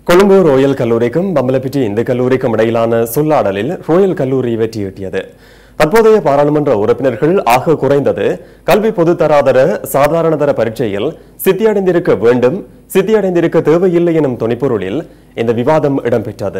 Colombo Royal கல்லூரிக்கும் பம்பலப்பிட்டி இந்து கல்லூரிக்கும் இடையிலான சொல்லாடலில் ரோயல் கல்லூரி வெற்றியீட்டியது தற்போதைய பாராளுமன்ற உறுப்பினர்கள் ஆக குறைந்தது கல்வி பொதுத்தராதர சாதாரணதர பரீட்சையில் சித்தியடைந்திருக்க வேண்டும் சித்தியடைந்திருக்க தேவையில்லை எனும் துணிப்பொருளில் இந்த விவாதம் இடம்பெற்றது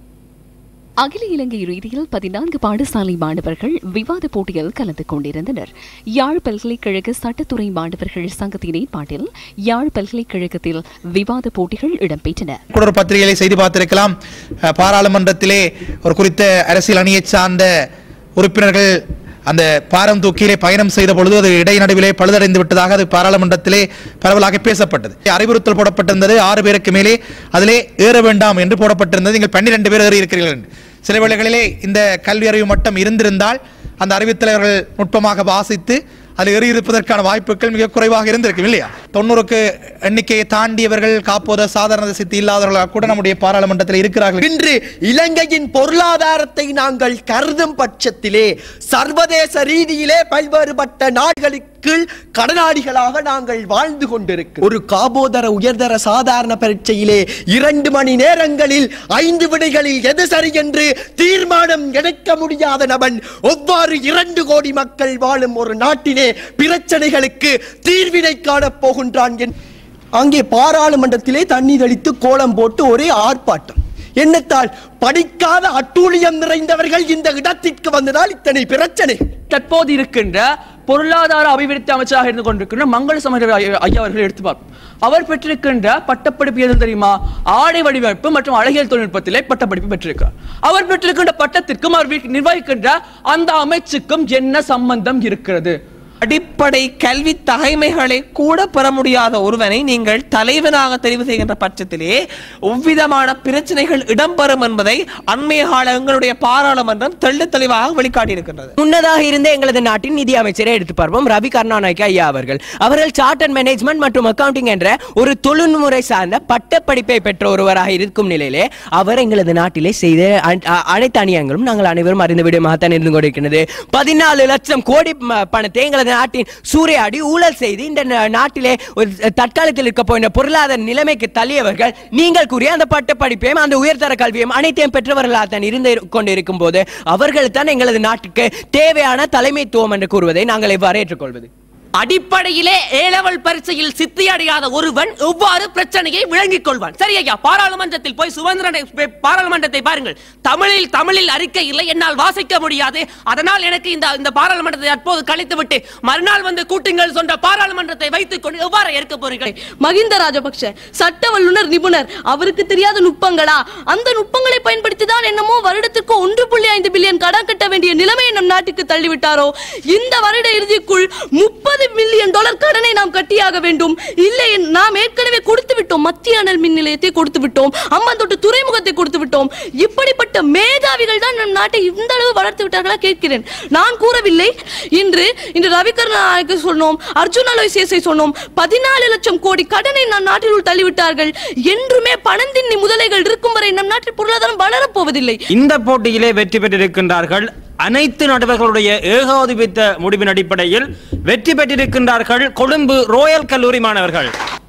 அகில இலங்கை ரீதியில் பதினான்கு பாடசாலை மாணவர்கள் விவாத போட்டியில் கலந்து கொண்டிருந்தனர் யாழ் பல்கலைக்கழக சட்டத்துறை மாணவர்கள் சங்கத்தின் ஏற்பாட்டில் யாழ் பல்கலைக்கழகத்தில் விவாத போட்டிகள் இடம்பெற்றன கூட ஒரு பத்திரிகைகளை செய்து பார்த்திருக்கலாம் அஹ், பாராளுமன்றத்திலே ஒரு குறித்த அரசியல் அணியைச் சார்ந்த உறுப்பினர்கள் அந்த பாரம் தூக்கியிலே பயணம் செய்த பொழுது அது இடைநடுவிலே பழுதடைந்து விட்டதாக அது பாராளுமன்றத்திலே பரவலாக பேசப்பட்டது அறிவுறுத்தல் போடப்பட்டிருந்தது ஆறு பேருக்கு மேலே அதிலே ஏற வேண்டாம் என்று போடப்பட்டிருந்தது நீங்கள் பன்னிரண்டு பேர் ஏறி இருக்கிறீர்கள் என்று. சில வேளைகளிலே இந்த கல்வி அறிவு மட்டம் இருந்திருந்தால் அந்த அறிவித்தலைவர்கள் நுட்பமாக வாசித்து அதில் ஏறி இருப்பதற்கான வாய்ப்புகள் மிக குறைவாக இருந்திருக்கும் இல்லையா தொண்ணூறுக்கு எண்ணிக்கையை தாண்டியவர்கள் காப்போத சாதாரண சித்தி இல்லாதவர்களாக கூட நம்முடைய பாராளுமன்றத்தில் இருக்கிறார்கள் இன்று இலங்கையின் பொருளாதாரத்தை நாங்கள் கருதும் பட்சத்திலே சர்வதேச ரீதியிலே பல்வேறுபட்ட நாடுகளுக்கு கடனாளிகளாக நாங்கள் வாழ்ந்து கொண்டிருக்கிறோம் ஒரு காபோதர உயர்தர சாதாரண பரீட்சையிலே இரண்டு மணி நேரங்களில் ஐந்து விடைகளில் எது சரி என்று தீர்மானம் எடுக்க முடியாத நபன் ஒவ்வாறு இரண்டு கோடி மக்கள் வாழும் ஒரு நாட்டிலே பிரச்சனைகளுக்கு தீர்வினை காணப் போகின்றான் என் அங்கே பாராளுமன்றத்திலே தண்ணீர் அளித்து கோலம் போட்டு ஒரே ஆர்ப்பாட்டம் என்னத்தால் படிக்காத அட்டூழியம் நிறைந்தவர்கள் இந்த இடத்திற்கு வந்ததால் இத்தனை பிரச்சனை தற்போது இருக்கின்ற பொருளாதார அபிவிருத்தி அமைச்சராக இருந்து கொண்டிருக்கின்ற மங்கள சமர ஐயா ஐயா அவர்கள் எடுத்து பார்ப்போம் அவர் பெற்றிருக்கின்ற பட்டப்படிப்பு எது தெரியுமா ஆடை வடிவமைப்பு மற்றும் அழகியல் தொழில்நுட்பத்திலே பட்டப்படிப்பு பெற்றிருக்கிறார் அவர் பெற்றிருக்கின்ற பட்டத்திற்கும் அவர் வீ- நிர்வகிக்கின்ற அந்த அமைச்சுக்கும் என்ன சம்பந்தம் இருக்கிறது அடிப்படை கல்வி தகைமைகளை கூட பெற முடியாத ஒருவனை நீங்கள் தலைவனாக தெரிவு செய்கின்ற பட்சத்திலே எவ்விதமான பிரச்சனைகள் இடம்பெறும் என்பதை அண்மைய கால எங்களுடைய பாராளுமன்றம் தெள்ள தெளிவாக வெளிக்காட்டியிருக்கின்றது முன்னதாக இருந்த எங்களது நாட்டின் நிதி அமைச்சரை எடுத்து பார்ப்போம் ரவி கருணாநாயக்க ஐயா அவர்கள் அவர்கள் சார்ட் அண்ட் மேனேஜ்மெண்ட் மற்றும் அக்கவுண்டிங் என்ற ஒரு தொழில்முறை சார்ந்த பட்டப்படிப்பை பெற்ற ஒருவராக இருக்கும் நிலையிலே அவர் எங்களது நாட்டிலே செய்த அ- அ- அனைத்து அநியாயங்களும் நாங்கள் அனைவரும் அறிந்த விடமாகத்தான் இருந்து கொண்டிருக்கிறது பதினாலு லட்சம் கோடி ம- பணத்தை எங்களது நாட்டின் சூறையாடி ஊழல் செய்து இந்த நா- நாட்டிலே ஒரு தற்காலத்தில் இருக்க போகிற பொருளாதார நிலைமைக்கு தள்ளியவர்கள் நீங்கள் கூறிய அந்த பட்டப்படிப்பையும் அந்த உயர்தர கல்வியும் அனைத்தையும் பெற்றவர்களாக தான் இருந்து கொண்டிருக்கும் போது அவர்கள் தான் எங்களது நாட்டுக்கு தேவையான தலைமைத்துவம் என்று கூறுவதை நாங்கள் எவ்வாறு ஏற்றுக்கொள்வது அடிப்படையிலே ஏ லெவல் பரீட்சையில் சித்தி அடையாத ஒருவன் எவ்வாறு பிரச்சனையை விளங்கிக் கொள்வான் சரி ஐயா பாராளுமன்றத்தில் போய் சுதந்திர பாராளுமன்றத்தை பாருங்கள் தமிழில் தமிழில் அறிக்கை இல்லை என்னால் வாசிக்க முடியாது அதனால் எனக்கு இந்த இந்த பாராளுமன்றத்தை அப்போது கழித்து விட்டு மறுநாள் வந்து கூட்டுங்கள் சொன்ன பாராளுமன்றத்தை வைத்துக் கொண்டு எவ்வாறு ஏற்க போறீர்கள் மகிந்த ராஜபக்ஷ சட்ட வல்லுனர் நிபுணர் அவருக்கு தெரியாத நுட்பங்களா அந்த நுட்பங்களை பயன்படுத்தி தான் என்னமோ வருடத்திற்கு ஒன்று புள்ளி ஐந்து பில்லியன் கடன் கட்ட வேண்டிய நிலைமையை நம் நாட்டுக்கு தள்ளிவிட்டாரோ இந்த வருட இறுதிக்குள் முப்பது மில்லியன் டாலர் கடனை நாம் கட்டியாக வேண்டும் இல்லை நாம் ஏற்கனவே கொடுத்து விட்டோம் மத்திய அனல் மின் நிலையத்தை கொடுத்து விட்டோம் அம்மாந்தோட்டு துறைமுகத்தை கொடுத்து விட்டோம் இப்படிப்பட்ட மேதாவிகள் தான் நம் நாட்டை இந்த அளவு வளர்த்து விட்டார்களா கேட்கிறேன் நான் கூறவில்லை இன்று இன்று ரவிகர்நாயக்கு சொன்னோம் அர்ஜுன் அலோசியஸை சொன்னோம் பதினாலு லட்சம் கோடி கடனை நம் நாட்டினுள் தள்ளிவிட்டார்கள் என்றுமே பணந்தின்னி முதலைகள் இருக்கும் வரை நம் நாட்டில் பொருளாதாரம் வளரப் போவதில்லை இந்த போட்டியிலே வெற்றி பெற்றிருக்கின்றார்கள் அனைத்து நடுவர்களுடைய ஏகாதிபத்த முடிவின் அடிப்படையில் வெற்றி பெற்றிருக்கின்றார்கள் கொழும்பு ரோயல் கல்லூரி மாணவர்கள்